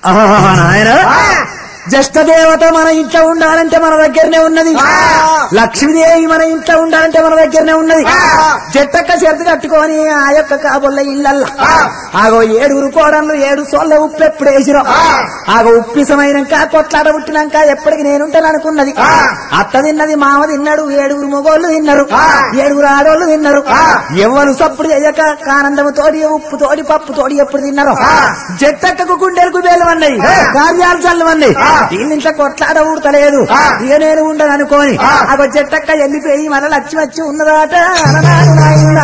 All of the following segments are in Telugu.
ఆహా, నాయన జ్యేష్ఠ దేవత మన ఇంట్లో ఉండాలంటే మన దగ్గరనే ఉన్నది లక్ష్మీదేవి మన ఇంట్లో ఉండాలంటే మన దగ్గరనే ఉన్నది జట్టక్క చేతి కట్టుకొని ఆ యొక్క కాబొల్ల ఇళ్ళల్లా ఆగో ఏడుగురు కోడళ్ళు ఏడు సోళ్ళ ఉప్పు ఎప్పుడు వేసిరాం ఆగో ఉప్పిసమైనాక కొట్లాట పుట్టినాక ఎప్పటికి నేనుంటాను అనుకున్నది అత్త తిన్నది మామ తిన్నాడు ఏడుగురు మొగోళ్ళు తిన్నారు ఏడుగురు ఆడోళ్ళు తిన్నారు ఎవరు సప్పుడు చేయక ఆనందము తోడి ఉప్పు తోడి పప్పు తోడి ఎప్పుడు తిన్నారు జట్టక్కకు గుండెలకు వేలవన్నాయి కార్యాలు చల్లవన్నాయి వీళ్ళింట్లో కొట్లాట ఊడతలేదు ఇక నేను ఉండను అనుకోని అగో జట్టక్క వెళ్ళిపోయి మన లక్ష్మి వచ్చి ఉన్నదాట అననాడు నాయనా.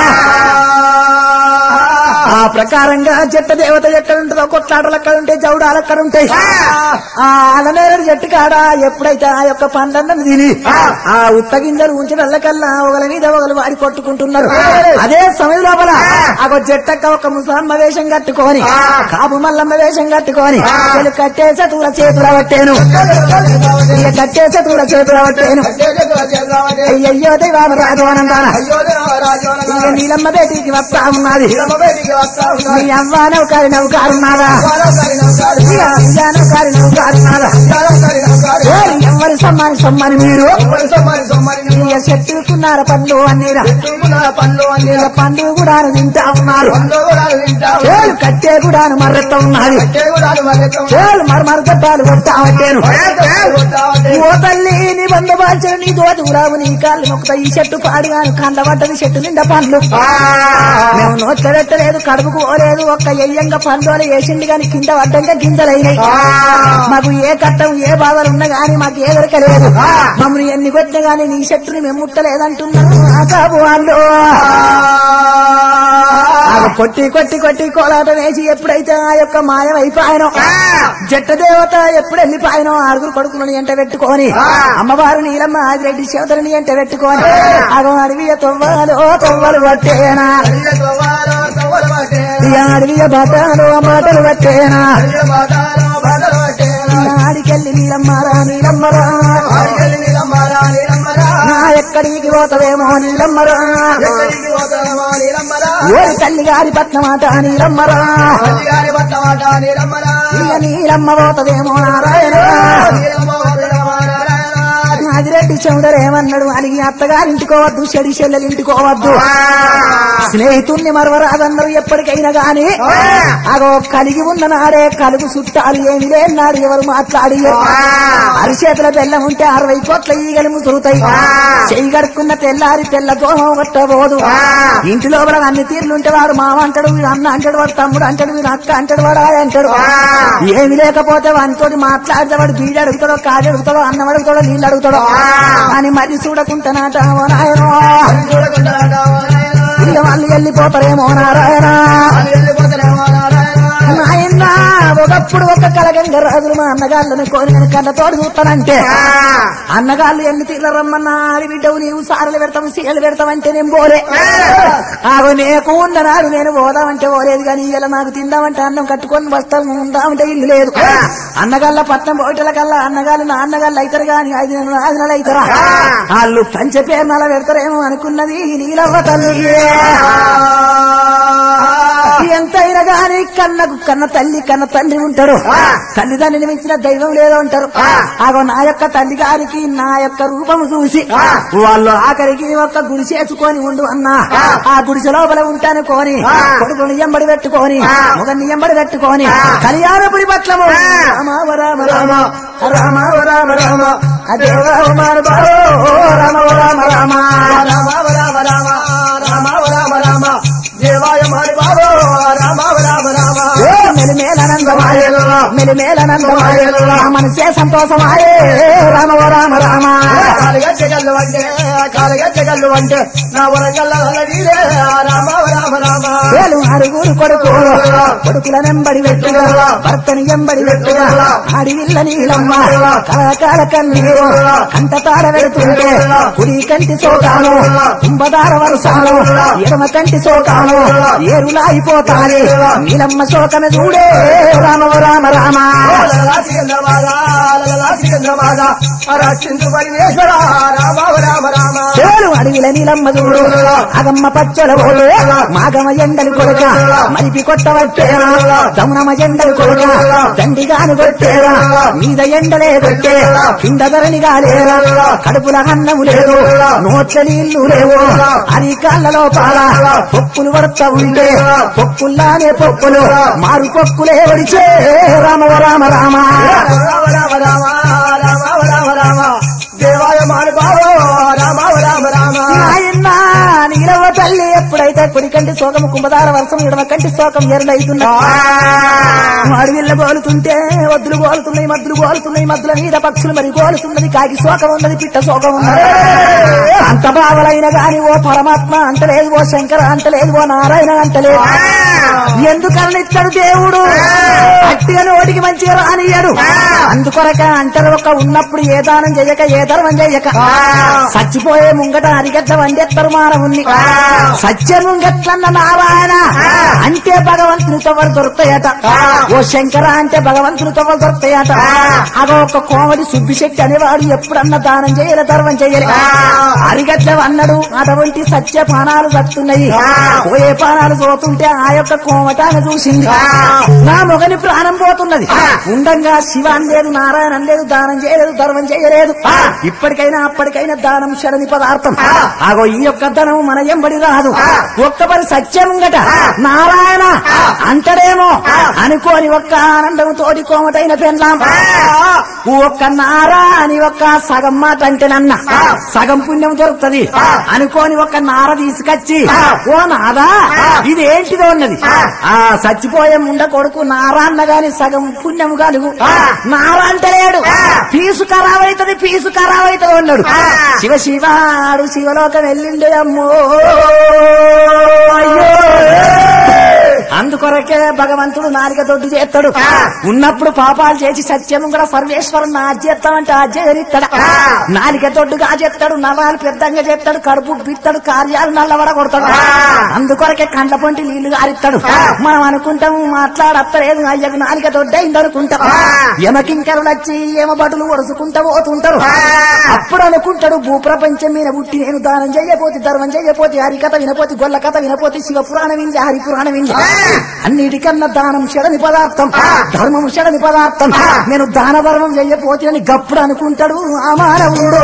ఆ ప్రకారంగా జట్ట దేవత ఎక్కడ ఉంటుందో కొట్లాటలు అక్కడ ఉంటాయి జౌడాలు అక్కడ ఉంటాయి ఆ అలనేరు చెట్టు కాడ ఎప్పుడైతే ఆ యొక్క పండ్లను తిని ఆ ఉత్త గింజలు ఉంచడల్లకల్లా ఒకరి మీద ఒకరు వాడి కొట్టుకుంటున్నారు అదే సమయం లోపల ఆ జట్టక్క ఒక ముసలమ్మ వేషం కట్టుకొని కాపు మల్లమ్మ వేషం కట్టుకొని చెలు కట్టేసే తూల చేతుల పట్టేను ఇక కట్టేసే తూల చేతుల పట్టేను అయ్యయ్యో దైవామ రాజవనందాన ఇక నీలమ్మ బేటీకి వస్తా ఉన్నది నీ అవ్వ నౌకారి నౌకారున్నారా ఇక అయ్యా నౌకారి నౌకారున్నారా ఏయ్, ఎవరి సమ్మాని సమ్మాని మీరు ఇక చెట్టుకున్నార పండ్లు అన్నీరా ఇక పండ్లు కూడా తింటా ఉన్నారు చేలు కట్టే కూడా మర్రెత్త ఉన్నది చేలు మరమర గడ్డాలు కొట్టా పట్టేను ఓ తల్లి నీ బంధు బాల్చను నీ దోతి ఉరావు నీ కాళ్ళు మొక్కుతా ఈ చెట్టు పాడుగాను కండ పడ్డది చెట్టు నిండా పండ్లు మేము నోట్ల పెట్టలేదు కడుపుకు పోలేదు ఒక్క ఎయ్యంగా పండ్లు వేసింది గాని కింద పడ్డంగా గింజలైనాయి మాకు ఏ కట్టం ఏ బాధలు ఉన్నా గాని మాకు ఏ దొరకలేదు మమ్మల్ని ఎన్ని కొట్టినా గాని నీ చెట్టుని మేము ముట్టలేదంటున్నాను ఆ కాబు వాళ్ళు ఆ కొట్టి కొట్టి కొట్టి కోలాటం వేసి ఎప్పుడైతే ఆ యొక్క మాయం అయిపోయానో జట్ట దేవత ఎప్పుడు వెళ్ళిపోయానో ఆరుగురు కొడుకులని ఎంట పెట్టుకొని అమ్మవారు నీలమ్మ ఆదిరెడ్డి శివతరిని ఎంట పెట్టుకొని అగో అడవియ తొవ్వాలో తొవ్వలు పట్టేనా ఇక అడవియ బాటలో మాటలు పట్టేనా ఆడికెళ్ళి నీలమ్మరా నీలమ్మరా నా ఎక్కడికి పోతవేమో నీలమ్మరా ఓరి తల్లి గారి పట్నమాట నీలమ్మరా ఇక నీలమ్మ పోతదేమో నారాయణ ఆదిరెడ్డి చౌదరు ఏమన్నాడు అడిగి అత్తగారింటికోవద్దు చెడి చెల్లెలింటికోవద్దు స్నేహితుణ్ణి మరవరాదన్నారు ఎప్పటికైనా గాని అగో కలిగి ఉన్న నాడే కలుగు చుట్టాలు ఏమి లేనాడు ఎవరు మాట్లాడి అరిచేతుల బెల్లం ఉంటే అరవై కోట్ల ఈగలు ముసురుతాయి చెయ్యి గడుక్కున్న తెల్లారి తెల్ల దోహం కొట్టబోదు ఇంటి లోపల అన్ని తీర్లుంటే వాడు మామ అంటాడు వీడు అన్న అంటాడు వాడు తమ్ముడు అంటాడు వీడు అక్క అంటాడు వాడు ఆయ అంటాడు ఏమి లేకపోతే వానితోటి మాట్లాడితే వాడు బీడు అడుగుతాడో కాడి అడుగుతాడో అన్నం అడుగుతాడో నీళ్ళు అడుగుతాడో అని మరి చూడకుంటానాట ఓ నాయనో ఇక వాళ్ళు వెళ్ళిపోతారేమో నారాయణ నాయన ఒకప్పుడు ఒక కలగంగ రాజులు మా అన్నగాళ్ళని కోరిన కళ్ళతోడు చూస్తానంటే అన్నగాళ్ళు ఎన్ని తీర్ల రమ్మన్నా ఆడి బిడ్డవు నీవు సారలు పెడతావు సీలు పెడతావంటే నేను పోలే ఆగో నీకు ఉండనాడు నేను పోదామంటే పోలేదు కానీ ఇలా నాకు తిందామంటే అన్నం కట్టుకొని వస్తాం ఉందామంటే ఇల్లు లేదు అన్నగాళ్ళ పట్నం పోయిటల కల్లా అన్నగాళ్ళు నా అన్నగాళ్ళు అవుతారు కానీ ఐదు నెలలు ఐదు నెలలు అవుతారా వాళ్ళు పంచ పేరు నెల పెడతారేమో అనుకున్నది నీలవ్వ తల్లి ఎంతైనా గాని కన్నకు కన్న తల్లి కన్న తండ్రి ఉంటారు తల్లిదండ్రిని మించిన దైవం లేదో అంటారు ఆగో నా యొక్క తల్లి గారికి నా యొక్క రూపము చూసి వాళ్ళు ఆఖరికి ఒక గుడి చేసుకొని ఉండు అన్నా ఆ గుడిసె లోపల ఉంటాను కోని కొడుకుని ఎంబడి పెట్టుకొని మొగని ఎంబడి పెట్టుకొని కళ్యాణపురి పట్లము రామ రామ రామ రామ రామ రామ అదే రామ రామ రామ రామ ఓ మెలిమేలనందమాయ మెలిమేలనందమాయ మనసే సంతోషమాయే రామ ఓ రామ రామ అంటే నా వరగల్ల రామ రామ రామ వేలు అరుగురు కొడుకు కొడుకుల నెంబడి వెట్టుగా భర్తని ఎంబడి వెట్టుగా అడివిల్ల నీలమ్మ కళకాల కన్నీరు కంట తార వెడుతుంటే కుడి కంటి సోకాను కుంభదార వరుసాను ఎడమ కంటి సోకాను ఏరులాగిపోతాని నీలమ్మ శోకన చూడే రామ రామ రామ రక్షించు పరమేశ్వర రామ రామ రామ చేలు అడవిల నీలమ్మ చూడు అగమ్మ పచ్చల ఓడు మాగమ ఎండలు కొడుక మరిపి కొట్టవట్టేరా దమునమ ఎండలు కొడుక దండిగాను కొట్టేరా మీద ఎండలే కొట్టే కింద ధరణి కాలేరా కడుపుల అన్నము లేదు నోట్ల నీళ్లు లేవు అది కాళ్ళలో పాల పొక్కులు పడతా ఉంటే పొక్కుల్లానే పొక్కులు మారు పొక్కులే వడిచే రామవ రామ రామ రామ రామ రామ రామ రామ రామ దేవాయ మానుభావో రామ రామ రామ నాయనా నీలవ తల్లి ఎప్పుడైతే కుడి కంటి శోకము కుంభదార వర్షం ఎడమ కంటి శోకం ఎరలైతున్నా అడవిల్ల గోలుతుంటే వద్దులు గోలుతున్నాయి మద్దులు గోలుతున్నాయి మద్దుల మీద పక్షులు మరి గోలుతున్నది కాకి శోకం ఉన్నది పిట్ట శోకం ఉన్నది అంత బావలైన గాని ఓ పరమాత్మ అంటలేదు ఓ శంకర అంటలేదు ఓ నారాయణ అంటలేదు ఎందుకని ఇస్తాడు దేవుడు అట్టిగా నోటికి మంచిగా రానియ్యాడు అందుకొరక అంటారు ఒక ఉన్నప్పుడు ఏ దానం చేయక ఏ ధర్మం చేయక చచ్చిపోయే ముంగట అరిగట్ల వండెత్తరు మానవుణ్ణి సత్య ముంగట్లన్న నారాయణ అంటే భగవంతుని తవ్వలు దొరుకుతాయట ఓ శంకర అంటే భగవంతుని తవ్వలు దొరుకుతాయట అగో ఒక కోమడి సుబ్బిశెట్టి అనేవాడు ఎప్పుడన్నా దానం చేయలే ధర్మం చేయలే అరిగట్ల అన్నాడు అటువంటి సత్య పానాలు దక్కుతున్నాయి పోయే పానాలు పోతుంటే ఆ యొక్క కోమటాన్ని చూసింది నా మొగని ప్రాణం పోతున్నది ఉండంగా శివ లేదు నారాయణ లేదు దానం చేయలేదు ధర్మం చేయలేదు ఇప్పటికైనా అప్పటికైనా దానం శరణి పదార్థం ఆగో ఈ యొక్క ధనం మన ఎంబడి రాదు ఒక్క పని సత్యముంగట నారాయణ అంటడేమో అనుకోని ఒక్క ఆనందం తోటి కోమటైన పెండ్లాం ఒక్క నారా అని ఒక్క సగం మాట అంటేనన్న సగం పుణ్యం దొరుకుతది అనుకోని ఒక నార తీసుకొచ్చి ఓ నాదా ఇది ఏంటిదో ఉన్నది ఆ చచ్చిపోయే ముండ కొడుకు నారా అన్న గాని సగం పుణ్యం కలుగు నార అంటలేడు పీసు ఖరాబైతది పీసు ఖరాబైతది అన్నాడు శివ శివాడు శివలోకం వెళ్ళిండు అమ్మో అయ్యో అందుకొరకే భగవంతుడు నాలిక దొడ్డు చేస్తాడు ఉన్నప్పుడు పాపాలు చేసి సత్యము కూడా సర్వేశ్వరుని ఆజ్యేస్తామంటే ఆజ్యరిస్తాడు నాలిక దొడ్డుగా చేస్తాడు నరాలు పెద్దంగా చేస్తాడు కడుపు బిత్తాడు కార్యాలు నల్లవడ కొడతాడు అందుకొరకే కండ్ల పొంటి నీళ్లు గారిస్తాడు మనం అనుకుంటాము మాట్లాడత్తలేదు అయ్యకు నాలిక దొడ్డైంది అనుకుంటాం యమకింకరులు వచ్చి యమ బటులు వరుసుకుంటా పోతుంటారు అప్పుడు అనుకుంటాడు భూప్రపంచం మీద పుట్టి నేను దానం చేయపోతే ధర్మం చేయపోతే హరికథ వినపోతే గొల్ల కథ వినపోతే శివ పురాణం వింది హరి పురాణం వింది అన్నిటికన్నా దానం షడని పదార్థం ధర్మం షడని పదార్థం నేను దాన ధర్మం చెయ్యపోతే అని గప్పుడు అనుకుంటాడు ఆ మానవుడు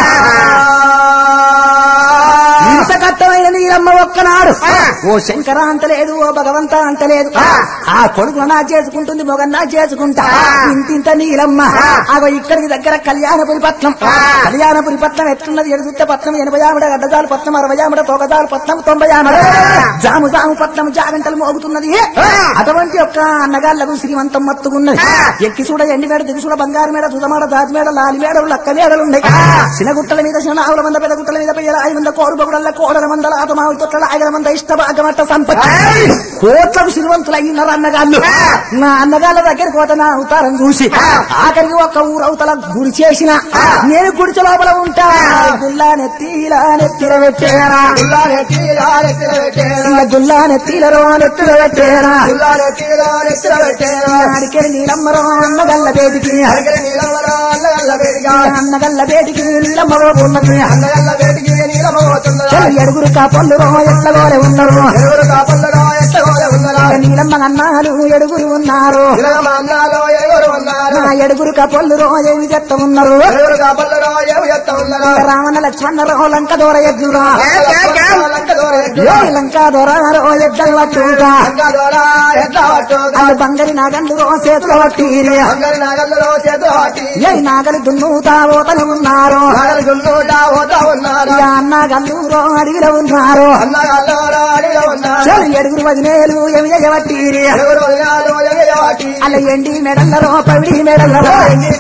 ఇంత కట్టమైన నీలమ్మ ఒక్కనాడు ఓ శంకర అంటలేదు ఓ భగవంత అంటలేదు ఆ కొడుకు నా చేసుకుంటుంది మొగన్ నా చేసుకుంటా ఇంతింత నీలమ్మ అగో ఇక్కడికి దగ్గర కళ్యాణపురి పట్నం కళ్యాణపురి పట్నం ఎట్లున్నది ఎడుగుత్త పట్నం ఎనభై ఆవిడ గడ్డజాలు పట్నం అరవై ఆవిడ తొగజాలు పట్నం తొంభై ఆవిడ జాము జాము పట్నం జాగంటలు మోగుతున్నది అటువంటి యొక్క అన్నగాళ్లకు శ్రీమంతం మత్తుకున్నది ఎక్కి చూడ ఎండి మేడ దిగి చూడ బంగారు మేడ దుదమాడ దాచి మేడ లాలి మేడలు లక్క మేడలు ఉన్నాయి చిన్న గుట్టల మీద చిన్న ఆవుల మంద పెద్ద గుట్టల మీద పెయ్యల ఐదు మంద కోరు బొగుడల్ల కోడల మందల ఆట మావి తొట్ల ఐదు మంద ఇష్ట భాగమట్ట సంపత్తి కోట్లకు శ్రీమంతులు అయ్యున్నారు అన్నగాళ్ళు నా అన్నగాళ్ళ దగ్గరికి పోతే నా అవతారం చూసి ఆఖరికి ఒక ఊరు అవతల గుడి చేసిన నేను గుడిచ లోపల ఉంటా గుల్లా నెత్తిలా నెత్తిల పెట్టేరా ఇలా గుల్లా నెత్తిలరో నెత్తిల పెట్టేరా అడికెళ్ళి నీలమ్మరో అన్నగల్ల బేటికి అన్నగల్ల బేటికి నీలమ్మ ఉన్నది చెల్లి ఎడుగురు కాపళ్ళు రో ఎట్లగోలే ఉన్నారు నీలమ్మ అన్నాలు ఎడుగురు ఉన్నారు నా ఎడుగురు కాపళ్ళు రో ఏమి చెత్త ఉన్నారు రావణ లక్ష్మణ రో లంక దూర ఎగ్గురా లంక దూర రో ఎద్దలు పట్టుగా అల్లు బంగరి నాగండు రో చేతులు పట్టిరి ఏ నాగలి దున్నుతా ఓతలు ఉన్నారు అన్న గల్లూరో అడవిలో ఉన్నారు చెల్లి ఎడుగురు వదినేలు ఏమి చేయబట్టిరి అల్ల ఎండి మెడల్లరో పవిడి మెడల్లరో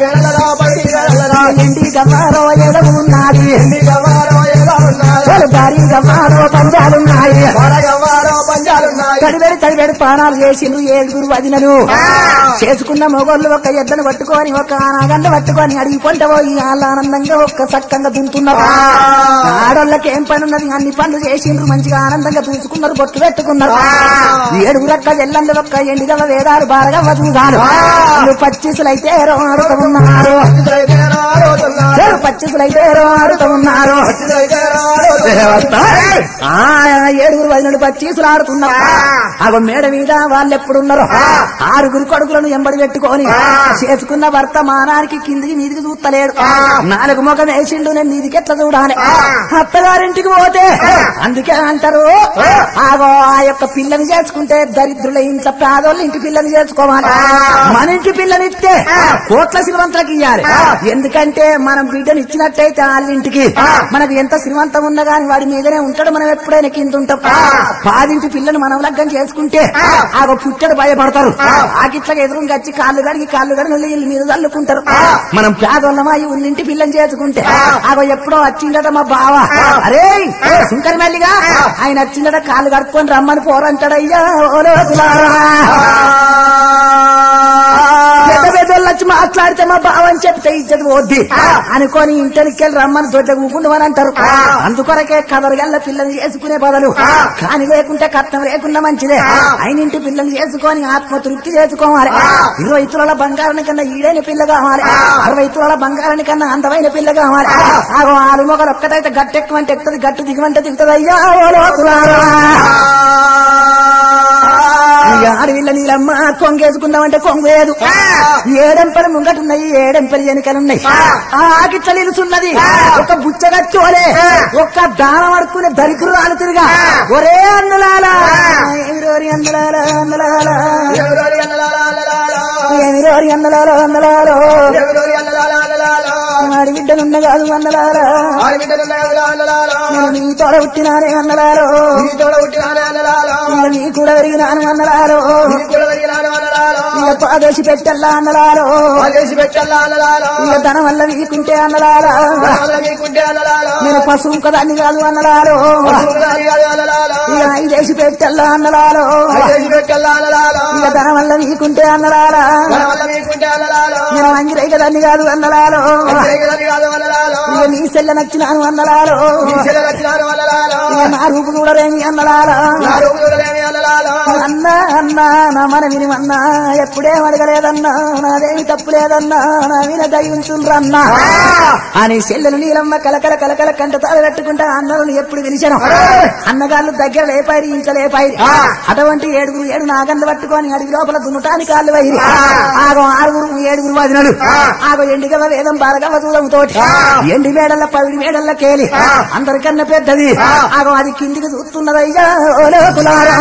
ఎండి గవ్వారో ఎడవు ఉన్నది చెల్లి భారీ గవ్వారో పంజాలున్నాయి తడిబెడి తడిబెడి పానాలు చేసిండ్రు ఏడుగురు వదినలు చేసుకున్న మొగోళ్ళు ఒక ఎద్దను పట్టుకొని ఒక నాగండ పట్టుకొని అడిగి పొంట పోయి వాళ్ళ ఆనందంగా ఒక్క సక్కంగా దుంతున్నారు ఆడోళ్ళకి ఏం పని ఉన్నది అన్ని పనులు చేసిండ్రు మంచిగా ఆనందంగా చూసుకున్నారు బొట్టు పెట్టుకున్నారు ఏడుగురు అక్క ఎల్లండి ఒక్క ఎండిగవ వేదాలు బారగా వదులుగారు వాళ్ళు పచ్చిసులైతే ఆడుతూ ఉన్నారు చెరు పచ్చిసులైతే ఆడుతూ ఉన్నారు ఆ ఏడుగురు వదినలు పచ్చీసులు ఆడుతున్నారు అగో మేడ మీద వాళ్ళు ఎప్పుడున్నారు ఆరుగురు కొడుకులను ఎంబడి పెట్టుకొని చేసుకున్న వర్తమానానికి కిందికి మీదికి చూస్తలేడు నాలుగు ముఖం వేసిండు నేను మీదికి ఎట్లా చూడాలి అత్తగారింటికి పోతే అందుకే అంటారు ఆగో ఆ యొక్క పిల్లని చేసుకుంటే దరిద్రుల ఇంట్లో పేదోళ్ళ ఇంటి పిల్లని చేసుకోవాలి మన ఇంటి పిల్లనిస్తే కోట్ల శ్రీమంతులకు ఇయ్యాలి ఎందుకంటే మనం బిడ్డను ఇచ్చినట్టయితే వాళ్ళ ఇంటికి మనకు ఎంత శ్రీమంతం ఉన్నా గాని వాడి మీదనే ఉంటాడు మనం ఎప్పుడైనా కింద ఉంటాం పాదింటి పిల్లని మనం లగ్గం చేసుకుంటే ఆ పుట్టడు భయపడతారు ఆకిట్లకి ఎదురుగా వచ్చి కాళ్ళు కడిగి కాళ్ళు కడిగి నీళ్ళు మీద చల్లుకుంటారు మనం పేదోళ్ళమా ఈ ఉన్నింటి పిల్లని చేసుకుంటే ఆగో ఎప్పుడో వచ్చిండట మా బావ అరే సుంకరి మల్లిగా ఆయన వచ్చిండట కాళ్ళు కడుక్కొని రమ్మని పోరంటాడయ్యా ఓ లోకులారా. పెద్ద పెద్దోళ్ళు వచ్చి మాట్లాడితే మా బావ అని చెప్తే ఇచ్చది పోద్ది అనుకొని ఇంటికి వెళ్ళి రమ్మని దొడ్డ కూకుండమని అంటారు అందుకొరకే కదరగల్ల పిల్లని చేసుకునే బదులు కాని లేకుంటే కట్నం లేకుండా మంచిదే అయినింటి పిల్లని చేసుకొని ఆత్మతృప్తి చేసుకోవాలి ఇరవై తులాల బంగారాని కన్నా ఈడైన పిల్ల కావాలి అరవై తులాల బంగారాని కన్నా అందమైన పిల్ల కావాలి ఆగో ఆలు మొగలు ఒక్కటైతే గట్టెక్కమంటే ఎక్కుతుంది గట్టు దిగమంటే దిగుతుంది అయ్యా ఓ లోకులారా. ఈ ఆడవిల్ల నీలమ్మ కొంగేసుకుందామంటే కొంగు లేదు ఏడెంపలు ముంగటున్నాయి ఏడెంపలు వెనుకలున్నాయి ఆ ఆకిట్ల నిలుచున్నది ఒక బుచ్చగచ్చోలే ఒక్క దానం అడుక్కునే దరిద్రురాలు తిరిగా ఒరే అన్నలాలా ఏమిరోరి అన్నలాలా అన్నలాలా ఏమిరోరి అన్నలాలో అన్నలాలో ఆడి బిడ్డనున్న కాదు అన్నలారా నేను నీ తోడ పుట్టినానే అన్నలారో నీ కూడా పెరిగినాను అన్నలారో ఇక పాదేసి పెట్టల్లా అన్నలారో ఇక ధనం వల్ల వీకుంటే అన్నలారా నేను పశువు కదాన్ని కాదు అన్నలారో ఇక ఐదేసి పెట్టల్లా అన్నలారో ఇక ధనం వల్ల వీకుంటే అన్నలారా నేను అంగిరై కదాన్ని కాదు అన్నలారో ఇక నీ సెల్ల నచ్చినాను అన్నలారో ఇక నా రూపు చూడరేమి అన్నలారా అన్నా అన్నా నా మన వినిమన్నా ఎప్పుడేం అడగలేదన్నా నాదేమి తప్పు లేదన్నా నా విన దయించుండ్రన్నా అని చెల్లెలు నీలమ్మ కలకల కలకల కంట తాడు పెట్టుకుంటా అన్నలను ఎప్పుడు పిలిచాను అన్నగాళ్ళు దగ్గర లేపాయి ఇంట్లో లేపాయి అటువంటి ఏడుగురు ఏడు నాగన్లు పట్టుకొని అడిగి లోపల దున్నటానికి కాళ్ళు వైరి ఆగో ఆరుగురు ఏడుగురు వదినలు ఆగో ఎండిగవ వేదం బారగవ చూడము తోటి ఎండి మేడల్ల పవిడి మేడల్ల కేలి అందరికన్నా పెద్దది ఆగో అది కిందికి చూస్తున్నదయ్యా ఓ లోకులారా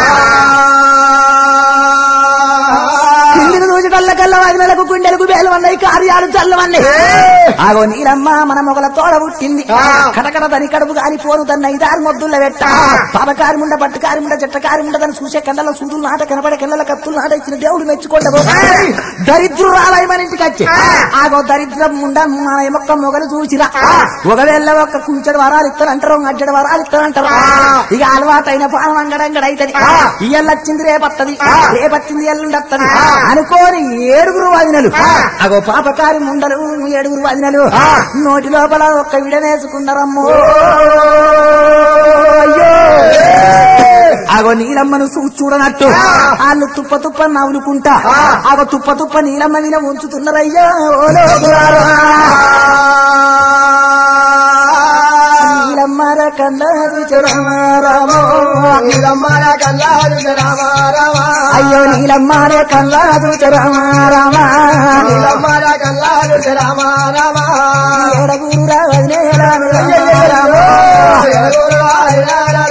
కిందికి చూసి కళ్ళ కళ్ళ వదినలకు గుండెలకు వేలు అన్నాయి కార్యాలు చల్లవన్నాయి ఆగో నీలమ్మ మన మొగల తోడ పుట్టింది కటకట తని కడుపు కాని పోను తన ఐదారు మొద్దుల పెట్ట పాపకారి ముండ పట్టుకారి ముండ చెట్టకారి ముండ తను చూసే కళ్ళలో సూదులు నాట కనపడే కళ్ళ కత్తులు నాట ఇచ్చిన దేవుడు మెచ్చుకోండబో దరిద్రు రావాయి మన ఇంటికి వచ్చి ఆగో దరిద్రం ముండ మన మొక్క మొగలు చూసిరా ఒకవేళ ఒక్క కుంచెడు వరాలు ఇస్తారంటారు అడ్డడు వరాలు ఇస్తారంటారు ఇక అలవాటైన పానం అంగడంగడైతది ఇయ్యల్లొచ్చింది రేపత్తది రేపచ్చింది ఎల్లుండత్తది అనుకోని ఏడుగురు వదినలు అగో పాపకారి ముండలు ఏడుగురు వదినలు నోటి లోపల ఒక్క విడనేసుకున్నారమ్మో అయ్యో అగో నీలమ్మను చూ- చూడనట్టు వాళ్ళు తుప్ప తుప్ప నవ్వులుకుంటా అగో తుప్ప తుప్ప నీలమ్మ మీద ఉంచుతున్నారయ్యా ఓ లోకులారా. నీలమ్మ రకల్లారు చరమారామో. అయ్యో నీలమ్మ రకల్లారు చరమారామా ఏడగురు రావనేలాను రామో.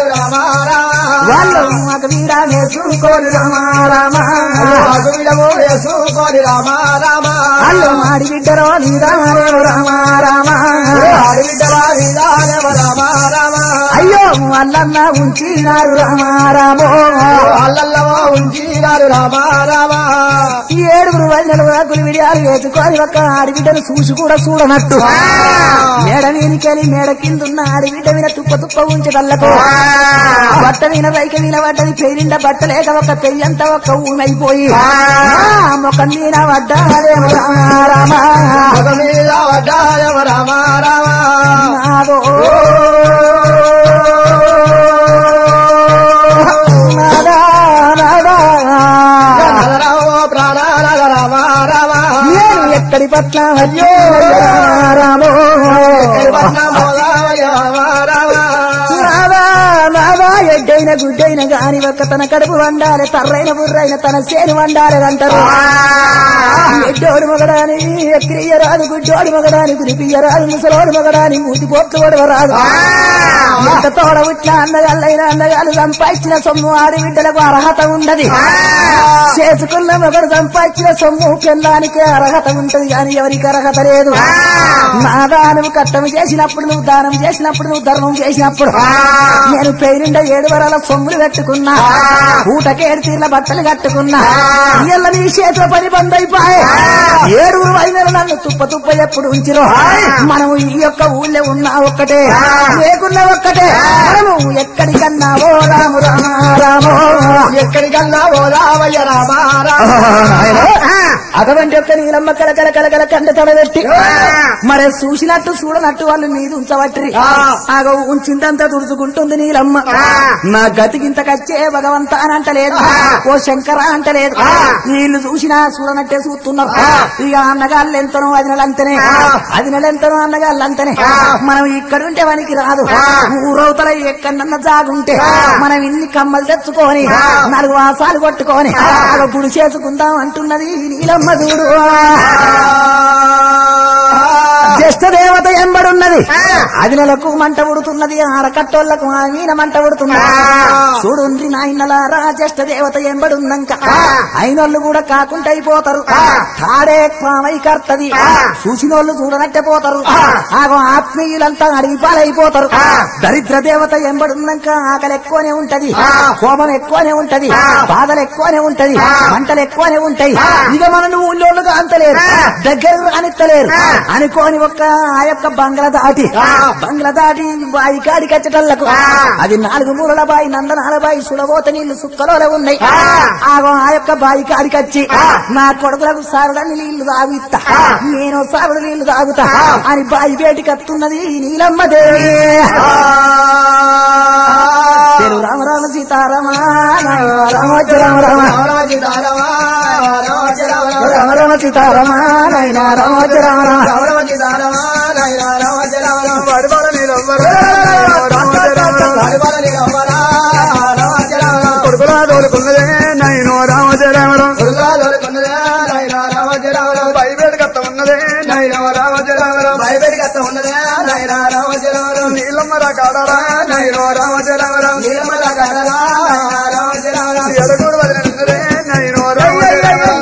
వాళ్ళు మాకు వీరానే చూకోరు రామారామా చూకోని రామ రామ అల్లు మాడి బిడ్డరో నీ రామారేవు రామ రామ ఆడిబిడ్డలా నీదానవ రామ రామ అయ్యో అల్లన్న ఉంచినారు రామ రామో అల్లల్లవో ఉంచినారు రామ రామ ఈ ఏడుగురు వదినలు గురి విడియాలు వేసుకొని ఒక్క ఆడిబిడ్డను చూసి కూడా చూడనట్టు మేడ మీనికెళ్ళి మేడ కిందున్న ఆడిబిడ్డ మీద తుప్ప తుప్ప ఉంచదల్లకు బట్ట మీద పైక మీద పడ్డది పెయినిండ బట్ట లేక ఒక పెయ్యంతా ఒక ఊమైపోయి మొక్క మీద పడ్డారేమో రామ రామ ఒక మీద వడ్డాయవ రామ రామ నాదో నాదా, నాదా. నగరవో ప్రాణాల రామ రామ నేను ఎక్కడి పట్ల అయ్యో రామో పట్నమోదాయ రామ రామ నాదా నాదా ఎడ్డైన గుడ్డైన గాని ఒక్క తన కడుపు వండాలి తర్రైన బుర్రైన తన సేను వండాలి అంటారు ఎడ్డోడు మగడాని ఎక్కిరియరాదు గుడ్డోడు మగడాని గురిపియ్యరాదు ముసలోడు మగడాని మూతి పోట్లు పడవరాదు ఎంత తోడ ఉట్ల అందగాళ్ళైన అందగాలు సంపాదించిన సొమ్ము ఆడి బిడ్డలకు అర్హత ఉన్నది చేసుకున్న మగడు సంపాదించిన సొమ్ము పెళ్ళానికి అర్హత ఉంటది కానీ ఎవరికి అర్హత లేదు నా దానం కట్టం చేసినప్పుడు నువ్వు దానం చేసినప్పుడు నువ్వు ధర్మం చేసినప్పుడు నేను పేరిండ ఏడు వరాల సొమ్ములు కట్టుకున్నా ఊటకేడు తీర్ల బట్టలు కట్టుకున్నా ఇళ్ళ నీ చేతిలో పని బంద్ అయిపోయి ఏడుగురు వైనలు నన్ను తుప్ప తుప్ప ఎప్పుడు ఉంచిరో మనం ఈ యొక్క ఊళ్ళో ఉన్నా ఒక్కటే లేకున్నా ఒక్కటే మనము ఎక్కడికన్నా ఓ రాము రామ రామో ఎక్కడికన్నా ఓ రామయ్య రామ రామ అటువంటి యొక్క నీలమ్మ కల కల కల కల కండ తడబెట్టి మరి చూసినట్టు చూడనట్టు వాళ్ళు మీద ఉంచబట్టి ఆగ ఉంచిందంతా తుడుచుకుంటుంది నీలమ్మ నా గతికింత కచ్చే భగవంత అని అంటలేదు ఓ శంకర అంటలేదు వీళ్ళు చూసినా చూడనట్టే చూస్తున్నారు ఇక అన్నగాళ్ళు ఎంతనో అదినలు అంతనే అదినలు ఎంతనో అన్నగాళ్ళు అంతనే మనం ఇక్కడ ఉంటే వానికి రాదు ఊరవుతల ఎక్కడన్నా జాగుంటే మనం ఇన్ని కమ్మలు తెచ్చుకొని నాలుగు వాసాలు కొట్టుకొని ఆగ గుడి చేసుకుందాం అంటున్నది నీలమ్మ చూడు జ్యేష్ఠ దేవత ఎంబడున్నది అది నెలకు మంట ఉడుతున్నది ఆడకట్టోళ్లకు ఆ మీన మంట ఉడుతున్నది చూడుండ్రి నాయనలారా జ్యేష్ఠ దేవత ఎంబడున్నాక అయినోళ్ళు కూడా కాకుండా అయిపోతారు తాడే పామై కర్తది చూసినోళ్ళు చూడనట్టే పోతారు ఆగో ఆత్మీయులంతా అడిగి పాలైపోతారు దరిద్ర దేవత ఎంబడున్నాక ఆకలి ఎక్కువనే ఉంటది కోపం ఎక్కువనే ఉంటది బాధలు ఎక్కువనే ఉంటది మంటలు ఎక్కువనే ఉంటాయి ఇక మన ఊళ్ళోళ్ళుగా అంతలేరు దగ్గర అనిత్తలేరు అనుకోని ఒక్క ఆ యొక్క బంగ్లా దాటి బంగ్లా దాటి బాయి కాడికి వచ్చేటళ్లకు అది నాలుగు మూలల బాయి నందనాల బాయి సుడబోత నీళ్లు సుక్కలో ఉన్నాయి ఆగో ఆ యొక్క బాయి కాడికి వచ్చి నా కొడుకులకు సారడని నీళ్లు తాగిస్తా నేను సారుడు నీళ్లు తాగుతా అని బాయి బయటికి వస్తున్నది నీలమ్మ దేవి తెలుగు రామ రామ సీతారామ రామ రామ రామ రామ రామ సీతారామ నాయన రామ రామ రామ కొడుకులా తోలుకున్నదే నైను రామచరామరం బైబేడు కట్ట ఉన్నదే నైను రామచరామరం నీలమ్మ రకాడరా నైను రామచరామరం ఎలుగుడు వదిలినదే నైను రామచరామరం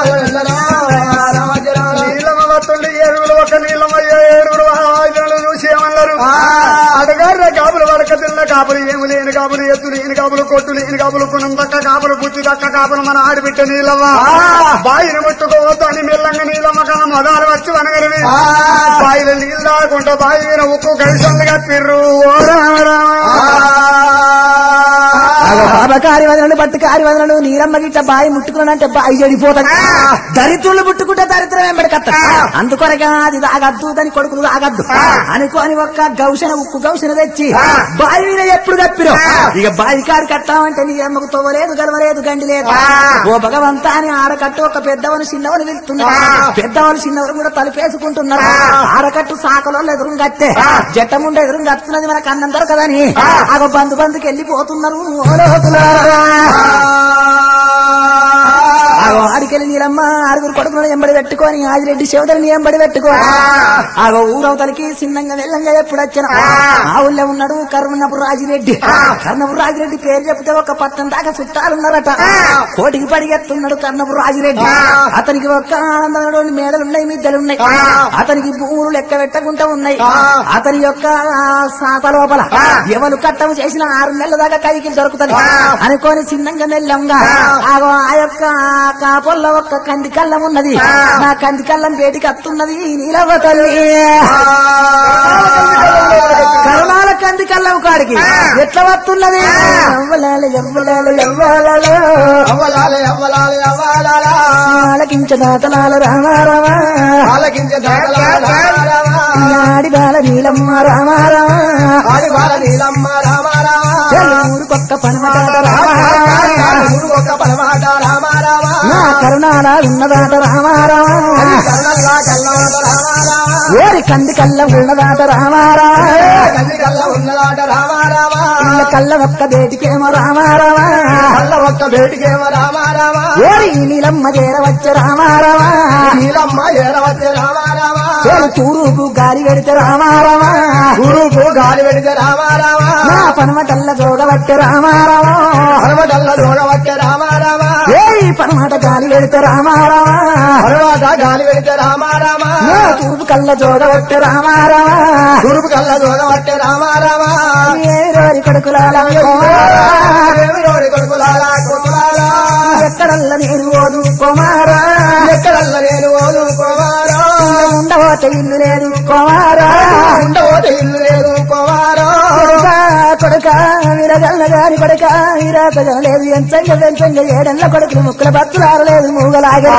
నీలమ్మ వత్తుండి ఏడుగురు ఒక నీలమ్మ ఏడుగురు ఆయుధాలు చూసి ఏమన్నారు అడగారు కాపులు వడక తిన్న కాపులు ఏమి లేని కాపులు ఎత్తు లేని కాపులు కొట్టు లేని కాపులు కుణం దక్క కాపులు బుద్ధి దక్క కాపులు మన ఆడిబిట్ట నీలమ్మ బాయిని ముట్టుకోవద్దు అని మెల్లంగా నీలమ్మ కన్నా మదాలు వచ్చి వనగలివి బాయిలో నీళ్ళు తాగుకుంటా బాయి మీద ఉక్కు కలిసందుగా పిర్రు ఓ రామ రామ ఆగో బాబా కారి వదనలు బట్టు కారి వదనలు నీరమ్మ గిట్ట బాయి ముట్టుకున్నాడంటే బాయి చెడిపోతాడు దరిద్రులు ముట్టుకుంటే దరిద్రం వెంబడికత్త అందుకొరగా అది తాగద్దు దాని కొడుకులు తాగద్దు అనుకోని ఒక్క గౌషణ ఉక్కు గౌషణ తెచ్చి బాయి మీద ఎప్పుడు తప్పిరో ఇక బాయి కాడి కట్టామంటే నీ అమ్మకు తవ్వలేదు గలవలేదు గండి లేదు ఓ భగవంతా అని ఆడకట్టు ఒక పెద్దవని చిన్నవని వెళ్తున్నారు పెద్దవాళ్ళు చిన్నవారు కూడా తలుపేసుకుంటున్నారు ఆడకట్టు సాకలో ఎదురు కట్టే జట్టముండ ఎదురు కట్టున్నది మనకు అన్నం దొరకదని ఆగో బంధు బంధుకి వెళ్ళిపోతున్నారు ఓ లోకులారా. ఆ ఆడికెళ్ళి నీలమ్మ ఆరుగురు కొడుకులను ఎంబడి పెట్టుకొని ఆదిరెడ్డి శివధరిని ఎంబడి పెట్టుకొని ఆగో ఊరవతలకి చిన్నంగా వెళ్ళంగా ఎప్పుడు వచ్చిన ఆ ఊళ్ళో ఉన్నాడు కర్మనపు రాజిరెడ్డి కర్ణపు రాజిరెడ్డి పేరు చెప్తే ఒక పట్టణం దాకా చుట్టాలున్నారట కోటికి పడిగెత్తున్నాడు కర్ణపు రాజిరెడ్డి అతనికి ఒక్క ఆనందంలో మేడలున్నాయి మిద్దెలున్నాయి అతనికి భూములు లెక్క పెట్టకుండా ఉన్నాయి అతని యొక్క ఆ, సాత లోపల ఎవరు కట్టము చేసిన ఆరు నెలల దాకా కైకి దొరుకుతుంది అనుకోని చిన్నంగా మెల్లంగా ఆగో ఆ యొక్క కాపొల్ల ఒక్క కంది కళ్ళం ఉన్నది నా కంది కళ్ళం బయటికి అత్తున్నది నీలవ్వ తల్లి కరుణాల కంది కళ్ళం కాడికి ఎట్లా వస్తున్నది ఎవ్వలాల ఎవ్వలాల ఎవ్వలాల అవ్వలాలే అవ్వలాలే అవ్వలాలా ఆలకించ దాతలాల రామారామ ఆలకించే దాతలాలా రామా నాడి బాల నీలమ్మ రామారామ ఆడి బాల నీలమ్మ రామా రామా ఊరుకొక్క పనమాట రామారామ ఊరు ఒక పరమాట రామా రామా నా కరుణాల ఉన్నదాట రామారామ కళ్ళల్లా కల్లవాడ రామా రామా ఓరి కంది కళ్ళ ఉన్నదాట రామారామ కంది కళ్ళ ఉన్నదాట రామా రామా ఇళ్ళ కళ్ళ ఒక్క బేటికేమో రామారామ కళ్ళ ఒక్క బేటికేమో రామా రామా ఓరి ఈ నీలమ్మ చేరవచ్చ రామారామ నీలమ్మ ఏరవచ్చే రామా రామా ఓరి తూరుపు గాలి పెడితే రామారామ గురుకు గాలి పెడితే రామా రామా నా పనమటల్ల చూడవచ్చ రామారామ హనుమటల్ల చూడవచ్చే రామా రామా ఏయ్ పనమట గాలి పెడితే రామారామ తర్వాత గాలి పెడితే రామా రామా నా తూర్పు కళ్ళ చూడవచ్చ రామారామ గురుపు కళ్ళ చూడవచ్చే రామా రామా ఏ రోరి కొడుకులాల ఏమిరోడి కొడుకులాలా కొడుకులాలా ఎక్కడల్ల నేను ఓదు కుమారా ఎక్కడల్ల నేను ఓదు కుమారా ఉండబోతే ఇల్లు లేదు కుమారా ఉండబోతే ఇల్లు లేదు కుమారా కొడుకా కొడుకా వీరగల్ల గారి కొడుక వీరాతగల లేదు ఎంచంగ వెంచంగ ఏడల్ల కొడుకులు ముక్కుల బతులారు లేదు మూగలాగా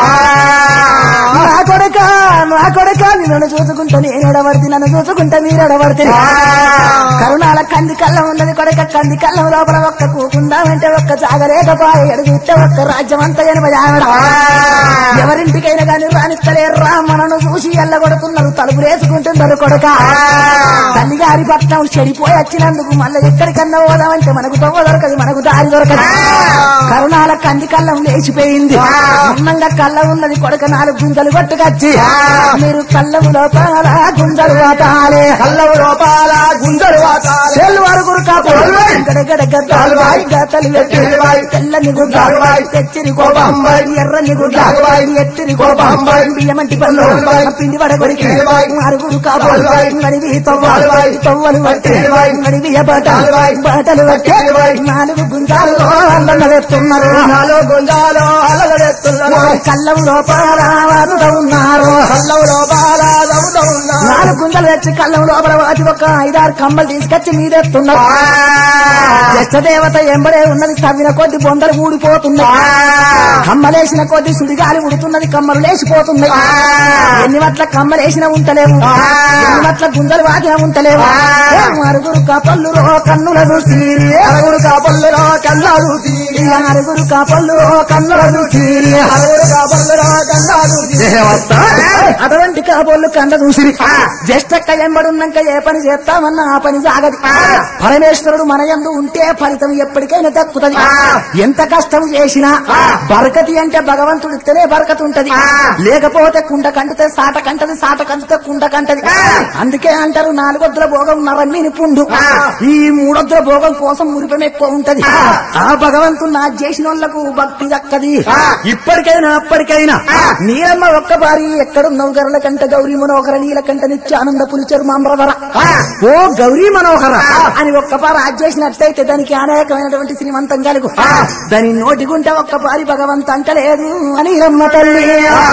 నా కొడుక నా కొడుక నిన్ను చూసుకుంటా నేను ఎడబడితే నన్ను చూసుకుంటా మీరు ఎడబడితే కరుణాల కంది కళ్ళం ఉన్నది కొడుక కంది కళ్ళం లోపల ఒక్క కూకుందామంటే ఒక్క చాగలేకపోయే ఎడుగుతే ఒక్క రాజ్యం అంతా ఎనభై ఆవిడ ఎవరింటికైనా గాని రానిస్తలేర్రా మనను చూసి ఎల్లగొడుతున్నారు తలుపులు వేసుకుంటున్నారు కొడుక తల్లిగారి పట్నం చెడిపోయి వచ్చినందుకు మళ్ళీ ఎక్కడికన్నా పోదామంటే మనకు తవ్వ దొరకదు మనకు దారి దొరకదు కరుణాల కంది కళ్ళం లేచిపోయింది అన్నంగా కళ్ళ ఉన్నది కొడుక నాలుగు గుంజలు కొట్టుకొచ్చి మీరు కళ్ళము లోపల గుంజలు వాటాలే కళ్ళవు లోపాల గుండెలు వాతాలే చెల్లు వరుగురు కాపు గడగడ గద్దాలు వాయి గతలు పెట్టి తెల్లని గుడ్డాలు తెచ్చిరి కోపం ఎర్రని గుడ్డాలు ఎత్తిరి కోపం బియ్యమంటి పళ్ళు పిండి వడగొడికి అరుగురు కాపు నడివి తవ్వాలి తవ్వలు పట్టి నడివి బట్టలు బట్టలు పట్టి నాలుగు గుంజాలు అల్లన్న వేస్తున్నారు నాలో గుంజాలో అలగడెత్తున్నారు కళ్ళం లోపల వారుత ఉన్నారు కళ్ళవు లోపాల దమ్ముతో ఉన్నారు నాలుగు గుంజలు తెచ్చి కళ్ళం లోపల వాటి ఒక ఐదారు కమ్మలు తీసుకొచ్చి మీదెస్తున్నారు దేవత ఎంబడే ఉన్నది తవ్విన కొద్ది బొందలు ఊడిపోతున్నాయి కమ్మలేసిన కొద్ది సుడిగాలి ఉడుతున్నది కమ్మలు లేచిపోతున్నాయి ఎన్ని మట్ల కమ్మలేసిన ఉంటలేవు ఎన్ని మట్ల గుంజలు వాటిన ఉంటలేవు అరుగురు కపల్లు రో కన్నుల చూసి అరుగురు కాపల్లులో కన్నాలు తీరి అరుగురు కపల్లు రో కన్నుల చూసి అరుగురు కాపల్లులో కన్నాలు తీరి అటువంటి కాబోళ్ళు కండ చూసిరి జ్యేష్ఠక్క ఎంబడున్నాక ఏ పని చేస్తామన్నా ఆ పని సాగది పరమేశ్వరుడు మన యందు ఉంటే ఫలితం ఎప్పటికైనా దక్కుతుంది ఎంత కష్టం చేసినా బరకతి అంటే భగవంతుడు ఇస్తేనే బరకతి ఉంటది లేకపోతే కుండ కంటితే సాట కంటది సాట కంటితే కుండ కంటది అందుకే అంటారు నాలుగొద్దుల భోగం నరమ్మిని పుండు ఈ మూడొద్దుల భోగం కోసం మురిపం ఎక్కువ ఉంటది ఆ భగవంతుడు నా చేసిన వాళ్ళకు భక్తి దక్కది ఇప్పటికైనా అప్పటికైనా నీలమ్మ ఒక్క బారి ఎక్కడున్నావు గరల కంట గౌరీ మనోహర నీల కంట నిత్య ఆనంద పులిచరు మామ్రధర ఓ గౌరీ మనోహర అని ఒక్క పారి చేసినట్లయితే దానికి అనేకమైనటువంటి శ్రీమంతం కలుగు దాని నోటి గుంట ఒక్క పారి భగవంత అంటలేదు అని రమ్మ తల్లి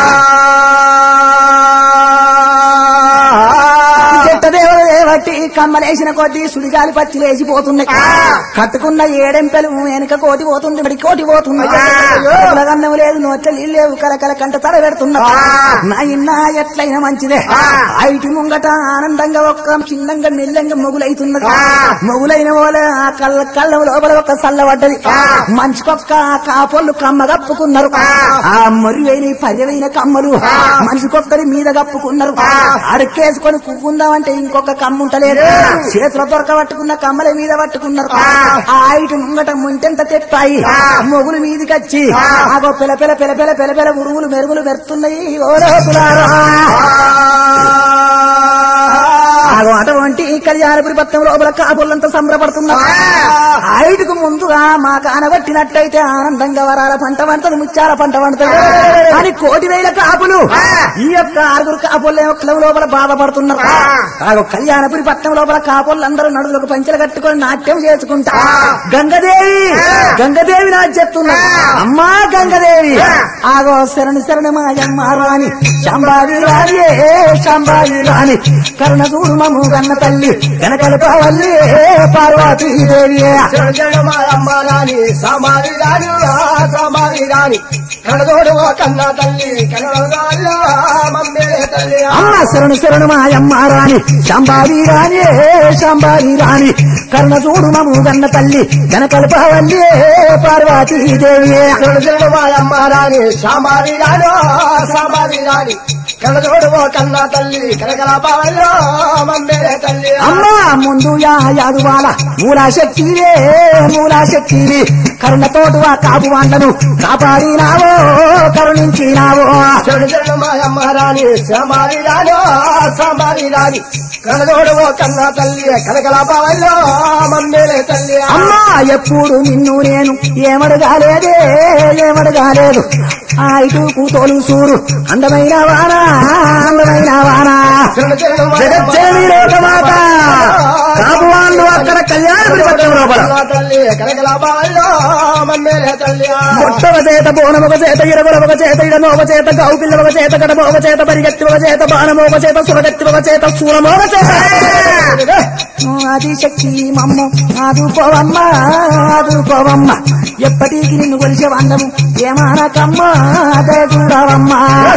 చెట్టదేవుడు దేవట్టి కమ్మలేసిన కొద్దీ సుడిగాలి పచ్చి లేచిపోతున్నాయి కట్టుకున్న ఏడెంపెలు వెనుక కోటి పోతుంది మరి కోటి పోతుంది గన్నం లేదు నోట్ల నీళ్ళు లేవు కలకల కంట తడ పెడుతున్నా నాయన ఎట్లయినా మంచిదే ఐటి ముంగట ఆనందంగా ఒక్క చిన్నంగా మెల్లంగా మొగులైతున్నది మొగులైన వాళ్ళ ఆ కళ్ళ కళ్ళ లోపల ఒక సల్ల పడ్డది మంచికొక్క కాపొల్లు కమ్మ కప్పుకున్నారు ఆ మరువైన పర్యవైన కమ్మలు మనిషికొక్కరి మీద కప్పుకున్నారు అడకేసుకొని కుక్కుందామంటే ఇంకొక కమ్మ ఉంటలేదు చేతుల దొరక పట్టుకున్న కమ్మల మీద పట్టుకున్నారు ఆ ఇటు ముంగట ముంటెంత తెప్పాయి మొగులు మీదికి వచ్చి ఆగో పిల పిల పిల పిల పిల పిల ఉరుములు మెరుగులు మెరుతున్నాయి ఓ లోపులారా ఆగో అటువంటి కళ్యాణపురి పత్రం లోపల కాపులంతా సంబరపడుతున్నారు ఆయుడుకు ముందుగా మా కానబట్టినట్టయితే ఆనందంగా వరాల పంట వంటది ముచ్చాల పంట వంటది అని కోటి వేల కాపులు ఈ యొక్క ఆరుగురు కాపుల యొక్క లోపల బాధపడుతున్నారు ఆగో కళ్యాణపురి పట్నం లోపల కాపులందరూ నడులకు పంచెలు కట్టుకొని నాట్యం చేసుకుంటా గంగదేవి గంగదేవి నాట్యస్తున్నారు అమ్మా గంగదేవి ఆగో శరణు శరణు మాయమ్మ రాణి శాంబావి రాణి శాంబావి రాణి కరుణ చూడు మమ్ము కన్న తల్లి వెనకల కావల్లి పార్వతీ దేవి అమ్మ రాని సామారి రాని సామారి రాని కనదోడు కన్నా తల్లి కనడో మమ్మే తల్లి అమ్మ శరణు శరణు మాయమ్మ రాణి శాంబావి రాణి శాంబావి రాణి కరుణ చూడు మమ్ము కన్న తల్లి వెనకల కావల్లి పార్వతీ దేవి తులసిడు మాయమ్మ రాని సామారి రాను సామారి రాని కనదోడు కన్నా తల్లి కనకల బావల్లో మమ్మే తల్లి అమ్మా ముందు యా యాదువాల మూలా శక్తివే మూలా శక్తివి కరుణతోటు ఆ కాపు వాళ్ళను కాపాడినావో కరుణించినావో చెడు మాయమ్మ రాని సామారి రాను సామారి రాని కనదోడు కన్నా తల్లి కనకల బావల్లో మమ్మే తల్లి అమ్మా ఎప్పుడు నిన్ను నేను ఏమడగాలేదే ఏమడగాలేదు ఆ ఇటు కూతోలు సూరు అందమైన వాన అందమైన వాన జగజ్జనని లోకమాత కాపు వాళ్ళు అక్కడ కళ్యాణపురి పట్టణం లోపల తల్లి కనకల బావల్లో మమ్మే తల్లి మొట్టవ చేత బోనం ఒక చేత ఇరవల ఒక చేత ఇడమ ఒక చేత గౌపిల్ల ఒక చేత గడమ ఒక చేత పరిగెత్తి ఒక చేత బాణము ఒక చేత సురగత్తి ఒక చేత శూలము ఒక చేత ఆది శక్తి మమ్మ ఆదుకోవమ్మ ఆదుకోవమ్మ ఎప్పటికి నిన్ను కొలిసే వందము ఏమానకమ్మ అదే చూడవమ్మ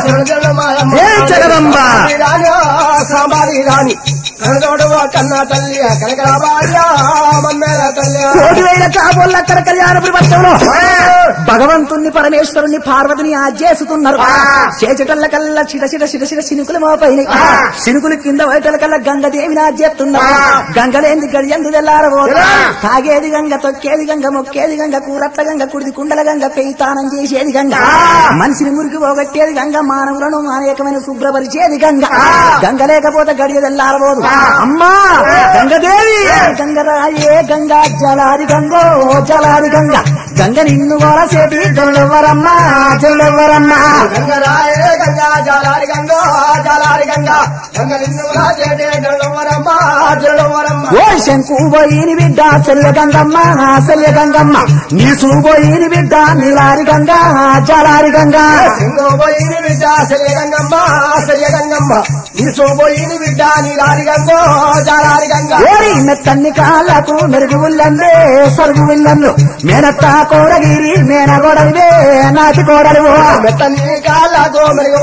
ఏ జగదంబ సాంబారి రాణి కనదోడు కన్నా తల్లి కనకల భార్య మమ్మేల తల్లి కోటి వేల కాబోళ్ళు అక్కడ కళ్యాణపురి పట్టణంలో భగవంతుణ్ణి పరమేశ్వరుణ్ణి పార్వతిని ఆజేస్తున్నారు చేచటల్ల కల్లా చిట చిట చిట చిట చినుకులు మోపైన చినుకులు కింద వైటల కల్లా గంగదేవిని ఆజేస్తున్నారు గంగలేంది గడియందు తెల్లారబోదు తాగేది గంగ తొక్కేది గంగ మొక్కేది గంగ కూరట్ల గంగ కుడిది కుండల గంగ పెయితానం చేసేది గంగ మనిషిని మురికి పోగొట్టేది గంగ మానవులను అనేకమైన శుభ్రపరిచేది గంగ గంగ లేకపోతే గడియ తెల్లారబోదు అమ్మా గంగదేవి గంగరాయే గంగా జలాది గంగో జలాది గంగ గంగ నిన్ను కూడా చేతి గొల్లెవ్వరమ్మ చెల్లెవ్వరమ్మ గంగరాయ గంగా జాలారి గంగా జాలారి గంగా గంగ నిన్ను చేటే జల్లవరమ్మ జల్లవరమ్మ ఓ శంకు పోయిని బిడ్డ చెల్లె గంగమ్మ చెల్లె గంగమ్మ నీ పోయిని బిడ్డ నీలారి గంగ జలారి గంగ సింగోబోయిని బిడ్డ సరియ గంగమ్మ సరియ గంగమ్మ నిలుసోబోయిని బిడ్డ నీలారి గంగో జాలారి గంగ ఓరి మెత్తన్ని కాళ్ళకు మెరుగు విల్లన్లే సరుగు విల్లన్లు మేనత్త కోడగిరి మేన కోడలివే నాటి కోడలు మెత్తని కాళ్ళకు మెరుగు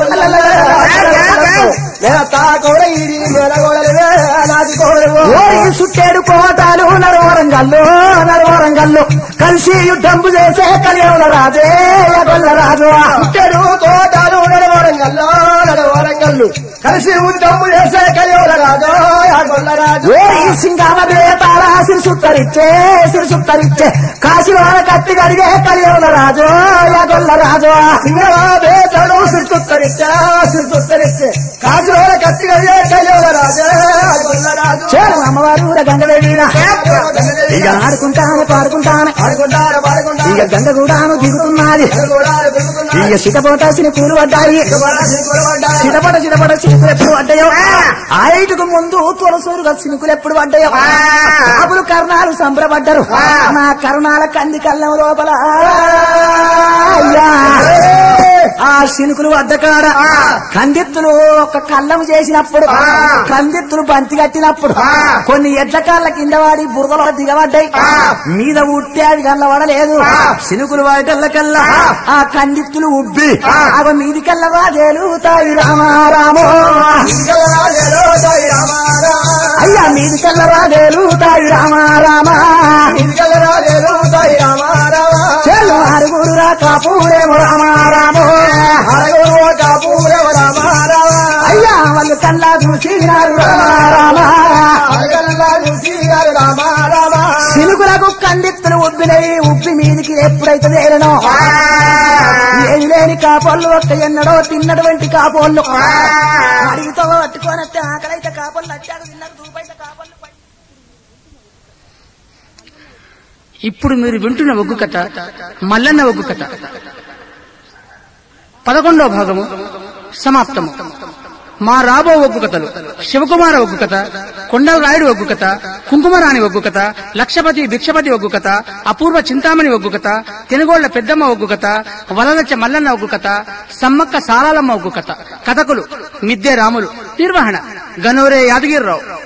తా కూడా ఇది మెరగోడలవే నాటి కోడలు ఓరి సుట్టేడు కోటాలు నడవరంగల్లు నడవరంగల్లు కలిసి యుద్ధంబు చేసే కలియుల రాజే ఎగొల్ల రాజు పుట్టెడు తోటలు నడవరంగల్లో నడవరంగల్లు కలిసి ఉద్దమ్ము చేసే కలియుల రాజు యాగొల్ల రాజు ఓరి సింగామ బేతాల సిరిసుత్తరిచ్చే సిరిసుత్తరిచ్చే కాశీలోన కత్తి గడిగే కలియుల రాజు ఎగొల్ల రాజు సింగమా బేతడు సిరుతుత్తరిచ్చే సిరుతుత్తరిచ్చే కాసులోల కత్తిగా కలియుల రాజు యాగొల్ల రాజు చేరు అమ్మవారు గంగదేవిన ఇక ఆడుకుంటాను పాడుకుంటాను పాడుకుంటారు ఇక పాడుకుంటారు గంగ కూడాను దిగుతున్నది కూడా పెరుగుతున్నారు ఇక సిటపోటాసిన పూలు పడ్డాయి చిటపట చిటపట చినుకులు ఎప్పుడు పడ్డాయో ఐదుకు ముందు తులసూరుగా చినుకులు ఎప్పుడు పడ్డాయో కాపులు కర్ణాలు సంబరపడ్డారు నా కర్ణాల కంది కళ్ళం లోపల అయ్యా ఆ శినుకులు అడ్డకాడ కందిత్తులు ఒక కళ్ళం చేసినప్పుడు కందిత్తులు బంతి కట్టినప్పుడు కొన్ని ఎడ్ల కాళ్ళ కింద వాడి బురదలో దిగబడ్డాయి మీద ఉట్టి అవి కళ్ళబడలేదు శినుకులు వాటల్ల కల్లా ఆ కందిత్తులు ఉబ్బి అవి మీది కల్లా వాదేలుతాయి రామారామో అయ్యా మీది కల్లా వాదేలుతాయి రామారామా చెల్లు ఆరుగురు రా కాపూరేమో రామారామో అయ్యా వాళ్ళు కల్లా చూసినారు రామారామా కందిత్తులు ఉబ్బినవి ఉబ్బి మీదికి ఎప్పుడైతే తేరనో ఏమి లేని కాపోళ్ళు ఒక్క ఎన్నడో తిన్నటువంటి కాపోళ్ళు అడిగితో పట్టుకొని వస్తే ఆకలైతే కాపోళ్ళు వచ్చాక తిన్నారు దూపైతే కాపోళ్ళు పై- ఇప్పుడు మీరు వింటున్న ఒగ్గు కథ మల్లన్న ఒగ్గు కథ పదకొండవ భాగము సమాప్తము మా రాబో ఒగ్గు కథలు శివకుమార ఒగ్గు కథ కొండల రాయుడు ఒగ్గు కథ కుంకుమరాణి ఒగ్గు కథ లక్షపతి భిక్షపతి ఒగ్గు కథ అపూర్వ చింతామణి ఒగ్గు కథ తెనుగోళ్ల పెద్దమ్మ ఒగ్గు కథ వలలచ్చ మల్లన్న ఒగ్గు కథ సమ్మక్క సారాలమ్మ ఒగ్గు కథ కథకులు మిద్దె రాములు నిర్వహణ గనోరే యాదగిరిరావు